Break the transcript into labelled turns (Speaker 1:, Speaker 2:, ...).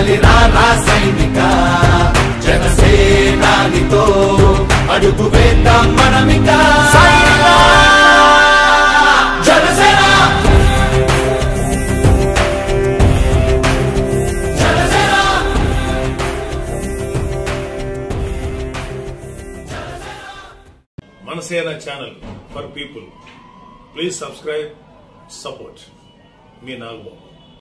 Speaker 1: కదలిరా రా సైనిక జనసేనానితో అడుగు వేద్దాం మనమిక జనసేన జనసేన
Speaker 2: మనసేన channel for people please subscribe support మీ నాగబాబు